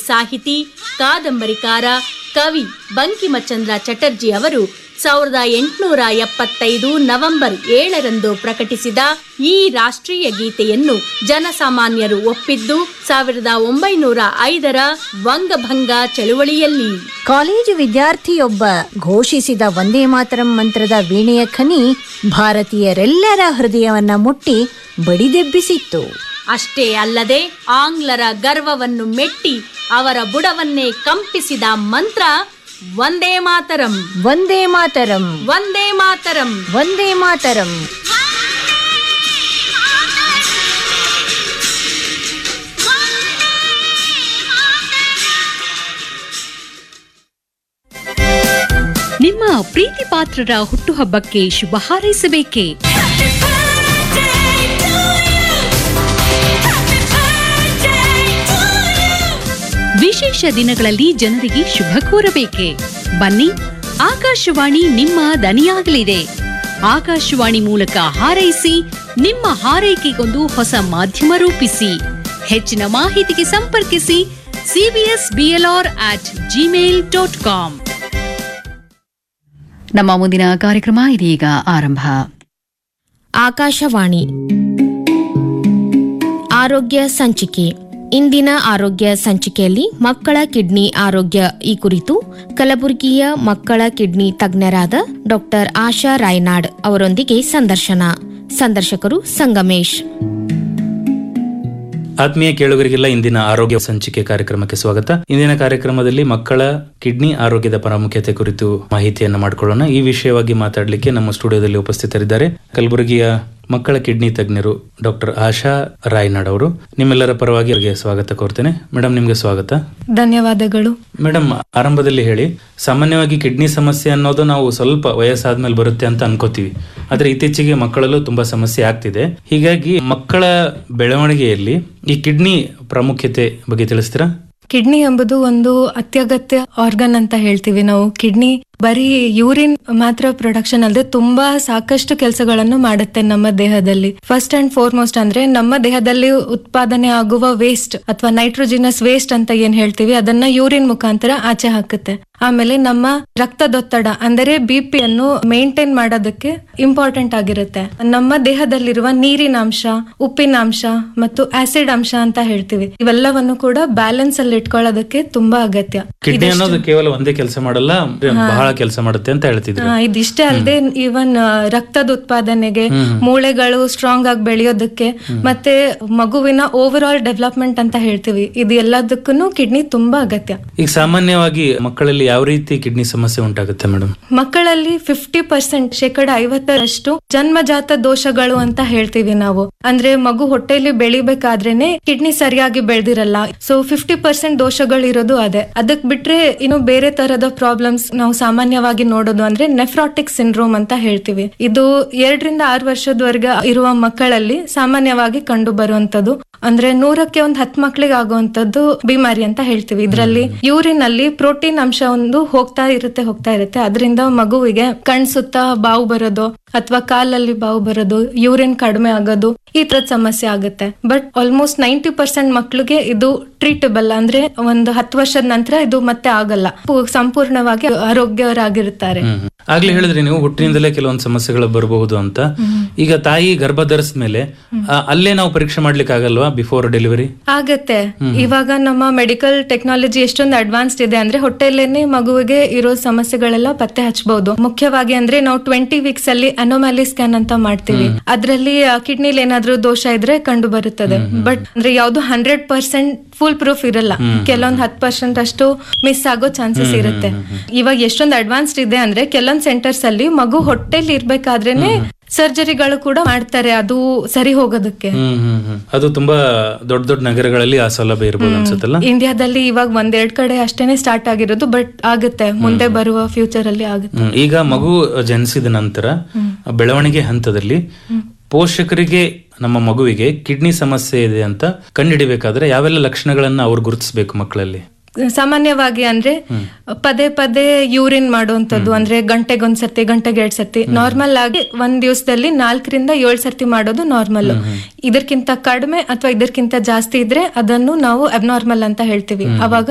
ಸಾಹಿತಿ ಕಾದಂಬರಿಕಾರ ಕವಿ ಬಂಕಿಮಚಂದ್ರ ಚಟರ್ಜಿ ಅವರು ಸಾವಿರದ ಎಂಟುನೂರ ಎಪ್ಪತ್ತೈದು ನವೆಂಬರ್ ಏಳರಂದು ಪ್ರಕಟಿಸಿದ ಈ ರಾಷ್ಟ್ರೀಯ ಗೀತೆಯನ್ನು ಜನಸಾಮಾನ್ಯರು ಒಪ್ಪಿದ್ದು ಸಾವಿರದ ಒಂಬೈನೂರ ಐದರ ವಂಗಭಂಗ ಚಳುವಳಿಯಲ್ಲಿ ಕಾಲೇಜು ವಿದ್ಯಾರ್ಥಿಯೊಬ್ಬ ಘೋಷಿಸಿದ ವಂದೇ ಮಾತರಂ ಮಂತ್ರದ ವೀಣೆಯ ಖನಿ ಭಾರತೀಯರೆಲ್ಲರ ಹೃದಯವನ್ನ ಮುಟ್ಟಿ ಬಡಿದೆಬ್ಬಿಸಿತ್ತು ಅಷ್ಟೇ ಅಲ್ಲದೆ ಆಂಗ್ಲರ ಗರ್ವವನ್ನು ಮೆಟ್ಟಿ ಅವರ ಬುಡವನ್ನೇ ಕಂಪಿಸಿದ ಮಂತ್ರ ವಂದೇ ಮಾತರಂ ವಂದೇ ಮಾತರಂ ವಂದೇ ಮಾತರಂ ವಂದೇ ಮಾತರಂ ನಿಮ್ಮ ಪ್ರೀತಿ ಪಾತ್ರರ ಹುಟ್ಟುಹಬ್ಬಕ್ಕೆ ಶುಭ ಹಾರೈಸಬೇಕೇ ವಿಶೇಷ ದಿನಗಳಲ್ಲಿ ಜನರಿಗೆ ಶುಭ ಕೋರಬೇಕೆ ಬನ್ನಿ ಆಕಾಶವಾಣಿ ನಿಮ್ಮ ದನಿಯಾಗಲಿದೆ ಆಕಾಶವಾಣಿ ಮೂಲಕ ಹಾರೈಸಿ ನಿಮ್ಮ ಹಾರೈಕೆಗೊಂದು ಹೊಸ ಮಾಧ್ಯಮ ರೂಪಿಸಿ ಹೆಚ್ಚಿನ ಮಾಹಿತಿಗೆ ಸಂಪರ್ಕಿಸಿ CBS BLR at Gmail dot com ನಮ್ಮ ಮುಂದಿನ ಕಾರ್ಯಕ್ರಮ ಇದೀಗ ಆರಂಭ ಆಕಾಶವಾಣಿ ಆರೋಗ್ಯ ಸಂಚಿಕೆ ಇಂದಿನ ಆರೋಗ್ಯ ಸಂಚಿಕೆಯಲ್ಲಿ ಮಕ್ಕಳ ಕಿಡ್ನಿ ಆರೋಗ್ಯ ಈ ಕುರಿತು ಕಲಬುರಗಿಯ ಮಕ್ಕಳ ಕಿಡ್ನಿ ತಜ್ಞರಾದ ಡಾಕ್ಟರ್ ಆಶಾ ರಾಯ್ನಾಡ್ ಅವರೊಂದಿಗೆ ಸಂದರ್ಶನ ಸಂದರ್ಶಕರು ಸಂಗಮೇಶ್ ಆತ್ಮೀಯ ಕೇಳುಗರಿಗೆಲ್ಲ ಇಂದಿನ ಆರೋಗ್ಯ ಸಂಚಿಕೆ ಕಾರ್ಯಕ್ರಮಕ್ಕೆ ಸ್ವಾಗತ ಇಂದಿನ ಕಾರ್ಯಕ್ರಮದಲ್ಲಿ ಮಕ್ಕಳ ಕಿಡ್ನಿ ಆರೋಗ್ಯದ ಪ್ರಾಮುಖ್ಯತೆ ಕುರಿತು ಮಾಹಿತಿಯನ್ನು ಮಾಡಿಕೊಳ್ಳೋಣ ಈ ವಿಷಯವಾಗಿ ಮಾತಾಡಲಿಕ್ಕೆ ನಮ್ಮ ಸ್ಟುಡಿಯೋದಲ್ಲಿ ಉಪಸ್ಥಿತರಿದ್ದಾರೆ ಕಲಬುರಗಿಯ ಮಕ್ಕಳ ಕಿಡ್ನಿ ತಜ್ಞರು ಡಾಕ್ಟರ್ ಆಶಾ ರಾಯ್ನಾಡ್ ಅವರು ನಿಮ್ಮೆಲ್ಲರ ಪರವಾಗಿ ಅವರಿಗೆ ಸ್ವಾಗತ ಕೋರ್ತೇನೆ ಮೇಡಮ್ ನಿಮ್ಗೆ ಸ್ವಾಗತ ಧನ್ಯವಾದಗಳು ಮೇಡಮ್ ಆರಂಭದಲ್ಲಿ ಹೇಳಿ ಸಾಮಾನ್ಯವಾಗಿ ಕಿಡ್ನಿ ಸಮಸ್ಯೆ ಅನ್ನೋದು ನಾವು ಸ್ವಲ್ಪ ವಯಸ್ಸಾದ್ಮೇಲೆ ಬರುತ್ತೆ ಅಂತ ಅನ್ಕೋತೀವಿ ಆದ್ರೆ ಇತ್ತೀಚೆಗೆ ಮಕ್ಕಳಲ್ಲೂ ತುಂಬಾ ಸಮಸ್ಯೆ ಆಗ್ತಿದೆ ಹೀಗಾಗಿ ಮಕ್ಕಳ ಬೆಳವಣಿಗೆಯಲ್ಲಿ ಈ ಕಿಡ್ನಿ ಪ್ರಾಮುಖ್ಯತೆ ಬಗ್ಗೆ ತಿಳಿಸ್ತೀರಾ ಕಿಡ್ನಿ ಎಂಬುದು ಒಂದು ಅತ್ಯಗತ್ಯ ಆರ್ಗನ್ ಅಂತ ಹೇಳ್ತೀವಿ ನಾವು ಕಿಡ್ನಿ ಬರೀ ಯೂರಿನ್ ಮಾತ್ರ ಪ್ರೊಡಕ್ಷನ್ ಅಲ್ಲದೆ ತುಂಬಾ ಸಾಕಷ್ಟು ಕೆಲಸಗಳನ್ನು ಮಾಡುತ್ತೆ ನಮ್ಮ ದೇಹದಲ್ಲಿ ಫಸ್ಟ್ ಅಂಡ್ ಫಾರ್ಮೋಸ್ಟ್ ಅಂದ್ರೆ ನಮ್ಮ ದೇಹದಲ್ಲಿ ಉತ್ಪಾದನೆ ಆಗುವ ವೇಸ್ಟ್ ಅಥವಾ ನೈಟ್ರೋಜಿನಸ್ ವೇಸ್ಟ್ ಅಂತ ಏನ್ ಹೇಳ್ತೀವಿ ಅದನ್ನ ಯೂರಿನ್ ಮುಖಾಂತರ ಆಚೆ ಹಾಕುತ್ತೆ ಆಮೇಲೆ ನಮ್ಮ ರಕ್ತದೊತ್ತಡ ಅಂದರೆ ಬಿ ಅನ್ನು ಮೇಂಟೈನ್ ಮಾಡೋದಕ್ಕೆ ಇಂಪಾರ್ಟೆಂಟ್ ಆಗಿರುತ್ತೆ ನಮ್ಮ ದೇಹದಲ್ಲಿರುವ ನೀರಿನ ಅಂಶ ಉಪ್ಪಿನ ಅಂಶ ಮತ್ತು ಆಸಿಡ್ ಅಂಶ ಅಂತ ಹೇಳ್ತೀವಿ ಇವೆಲ್ಲವನ್ನು ಕೂಡ ಬ್ಯಾಲೆನ್ಸ್ ಅಲ್ಲಿ ಇಟ್ಕೊಳ್ಳೋದಕ್ಕೆ ತುಂಬಾ ಅಗತ್ಯ ಕಿಡ್ನಿ ಅನ್ನೋದು ಕೇವಲ ಒಂದೇ ಕೆಲಸ ಮಾಡಲ್ಲ ಬಹಳ ಕೆಲಸ ಮಾಡುತ್ತೆ ಅಂತ ಹೇಳ್ತಿದ್ರು ಆ, ಇದಿಷ್ಟೇ ಅಲ್ಲದೆ ಈವನ್ ರಕ್ತದ ಉತ್ಪಾದನೆಗೆ ಮೂಳೆಗಳು ಸ್ಟ್ರಾಂಗ್ ಆಗಿ ಬೆಳೆಯೋದಕ್ಕೆ ಮತ್ತೆ ಮಗುವಿನ ಓವರ್ ಆಲ್ ಡೆವಲಪ್ಮೆಂಟ್ ಅಂತ ಹೇಳ್ತೀವಿ ಇದು ಎಲ್ಲದಕ್ಕೂ ಕಿಡ್ನಿ ತುಂಬಾ ಅಗತ್ಯ ಈಗ ಸಾಮಾನ್ಯವಾಗಿ ಮಕ್ಕಳಲ್ಲಿ ಯಾವ ರೀತಿ ಕಿಡ್ನಿ ಸಮಸ್ಯೆ ಉಂಟಾಗುತ್ತೆ ಮೇಡಮ್ ಮಕ್ಕಳಲ್ಲಿ ಫಿಫ್ಟಿ ಪರ್ಸೆಂಟ್ ಶೇಕಡ ಐವತ್ತರಷ್ಟು ಜನ್ಮಜಾತ ದೋಷಗಳು ಅಂತ ಹೇಳ್ತೀವಿ ನಾವು ಅಂದ್ರೆ ಮಗು ಹೊಟ್ಟೆಯಲ್ಲಿ ಬೆಳಿಬೇಕಾದ್ರೇನೆ ಕಿಡ್ನಿ ಸರಿಯಾಗಿ ಬೆಳೆದಿರಲ್ಲ ಸೊ ಫಿಫ್ಟಿ ಪರ್ಸೆಂಟ್ ದೋಷಗಳು ಇರೋದು ಅದೇ ಅದಕ್ ಬಿಟ್ರೆ ಇನ್ನು ಬೇರೆ ತರದ ಪ್ರಾಬ್ಲಮ್ಸ್ ನಾವು ಸಾಮಾನ್ಯವಾಗಿ ನೋಡೋದು ಅಂದ್ರೆ ನೆಫ್ರಾಟಿಕ್ ಸಿಂಡ್ರೋಮ್ ಅಂತ ಹೇಳ್ತೀವಿ ಇದು ಎರಡರಿಂದ ಆರು ವರ್ಷದವರೆಗೆ ಇರುವ ಮಕ್ಕಳಲ್ಲಿ ಸಾಮಾನ್ಯವಾಗಿ ಕಂಡು ಬರುವಂತದ್ದು ಅಂದ್ರೆ ನೂರಕ್ಕೆ ಒಂದ್ ಹತ್ ಮಕ್ಳಿಗೆ ಆಗುವಂತದ್ದು ಬಿಮಾರಿ ಅಂತ ಹೇಳ್ತೀವಿ ಇದರಲ್ಲಿ ಯೂರಿನ್ ಅಲ್ಲಿ ಪ್ರೋಟೀನ್ ಅಂಶ ಒಂದು ಹೋಗ್ತಾ ಇರುತ್ತೆ ಹೋಗ್ತಾ ಇರುತ್ತೆ ಅದರಿಂದ ಮಗುವಿಗೆ ಕಣ್ ಸುತ್ತ ಬಾವು ಬರೋದು ಅಥವಾ ಕಾಲಲ್ಲಿ ಬಾವು ಬರೋದು ಯೂರಿನ್ ಕಡಿಮೆ ಆಗೋದು ಈ ತರದ ಸಮಸ್ಯೆ ಆಗುತ್ತೆ ಬಟ್ ಆಲ್ಮೋಸ್ಟ್ ನೈಂಟಿ ಪರ್ಸೆಂಟ್ ಮಕ್ಳಿಗೆ ಇದು ಟ್ರೀಟಬಲ್ ಅಂದ್ರೆ ಒಂದು ಹತ್ತು ವರ್ಷದ ನಂತರ ಇದು ಮತ್ತೆ ಆಗಲ್ಲ ಪು- ಸಂಪೂರ್ಣವಾಗಿ ಆರೋಗ್ಯರಾಗಿರುತ್ತಾರೆ ಹ್ಮ್. ಆಗ್ಲೇ ಹೇಳಿದ್ರಿ ನೀವು ಹುಟ್ಟಿನಿಂದಲೇ ಕೆಲವೊಂದು ಸಮಸ್ಯೆಗಳು ಬರಬಹುದು ಅಂತ ಈಗ ತಾಯಿ ಗರ್ಭ ಧರಿಸಿದ್ಮೇಲೆ ಆ, ಅಲ್ಲೇ ನಾವು ಪರೀಕ್ಷೆ ಮಾಡ್ಲಿಕ್ಕೆ ಆಗಲ್ವಾ ಬಿಫೋರ್ ಡೆಲಿವರಿ ಆಗತ್ತೆ ಇವಾಗ ನಮ್ಮ ಮೆಡಿಕಲ್ ಟೆಕ್ನಾಲಜಿ ಎಷ್ಟೊಂದು ಅಡ್ವಾನ್ಸ್ಡ್ ಇದೆ ಅಂದ್ರೆ ಹೊಟ್ಟೆಲೇನೆ ಮಗುವಿಗೆ ಇರೋ ಸಮಸ್ಯೆಗಳೆಲ್ಲ ಪತ್ತೆ ಹಚ್ಚಬಹುದು ಮುಖ್ಯವಾಗಿ ಅಂದ್ರೆ ನಾವು ಟ್ವೆಂಟಿ ವೀಕ್ಸ್ ಅಲ್ಲಿ ಅನೋಮ್ಯಾಲಿ ಸ್ಕ್ಯಾನ್ ಅಂತ ಮಾಡ್ತೀವಿ ಅದ್ರಲ್ಲಿ ಕಿಡ್ನಿಲಿ ಏನಾದ್ರೂ ದೋಷ ಇದ್ರೆ ಕಂಡು ಬರುತ್ತದೆ ಬಟ್ ಅಂದ್ರೆ ಯಾವ್ದು ಹಂಡ್ರೆಡ್ ಪರ್ಸೆಂಟ್ ಫುಲ್ ಪ್ರೂಫ್ ಇರಲ್ಲ ಕೆಲವೊಂದ್ ಹತ್ತು ಪರ್ಸೆಂಟ್ ಅಷ್ಟು ಮಿಸ್ ಆಗೋ ಚಾನ್ಸಸ್ ಇರುತ್ತೆ ಇವಾಗ ಎಷ್ಟೊಂದು ಅಡ್ವಾನ್ಸ್ಡ್ ಇದೆ ಅಂದ್ರೆ ಕೆಲವೊಂದ್ ಸೆಂಟರ್ಸ್ ಅಲ್ಲಿ ಮಗು ಹೊಟ್ಟೆಲಿ ಇರ್ಬೇಕಾದ್ರೇನೆ ಸರ್ಜರಿಗಳು ಕೂಡ ಮಾಡ್ತಾರೆ ಅದು ಸರಿ ಹೋಗೋದಕ್ಕೆ ಹ್ಮ್ ಹ್ಮ್ ಹ್ಮ್ ಅದು ತುಂಬಾ ದೊಡ್ಡ ದೊಡ್ಡ ನಗರಗಳಲ್ಲಿ ಆ ಸೌಲಭ್ಯ ಇರ್ಬೋದು ಅನ್ಸುತ್ತಲ್ಲ ಇಂಡಿಯಾದಲ್ಲಿ ಇವಾಗ ಒಂದೆರಡ್ ಕಡೆ ಅಷ್ಟೇನೆ ಸ್ಟಾರ್ಟ್ ಆಗಿರೋದು ಬಟ್ ಆಗುತ್ತೆ ಮುಂದೆ ಬರುವ ಫ್ಯೂಚರ್ ಅಲ್ಲಿ ಆಗುತ್ತೆ ಹ್ಮ್. ಈಗ ಮಗು ಜನಿಸಿದ ನಂತರ ಬೆಳವಣಿಗೆ ಹಂತದಲ್ಲಿ ಪೋಷಕರಿಗೆ ನಮ್ಮ ಮಗುವಿಗೆ ಕಿಡ್ನಿ ಸಮಸ್ಯೆ ಇದೆ ಅಂತ ಕಂಡುಹಿಡಿಬೇಕಾದ್ರೆ ಯಾವೆಲ್ಲ ಲಕ್ಷಣಗಳನ್ನ ಅವ್ರು ಗುರುತಿಸಬೇಕು ಮಕ್ಕಳಲ್ಲಿ ಸಾಮಾನ್ಯವಾಗಿ ಅಂದ್ರೆ ಪದೇ ಪದೇ ಯೂರಿನ್ ಮಾಡುವಂತದ್ದು ಅಂದ್ರೆ ಗಂಟೆಗೊಂದ್ ಸರ್ತಿ ಗಂಟೆಗೆ ಎರಡ್ ಸರ್ತಿ ನಾರ್ಮಲ್ ಆಗಿ ಒಂದ್ ದಿವಸದಲ್ಲಿ ನಾಲ್ಕರಿಂದ ಏಳ್ ಸರ್ತಿ ಮಾಡೋದು ನಾರ್ಮಲ್ ಇದಕ್ಕಿಂತ ಕಡಿಮೆ ಅಥವಾ ಇದಕ್ಕಿಂತ ಜಾಸ್ತಿ ಇದ್ರೆ ಅದನ್ನು ನಾವು ಅಬ್ನಾರ್ಮಲ್ ಅಂತ ಹೇಳ್ತೀವಿ ಅವಾಗ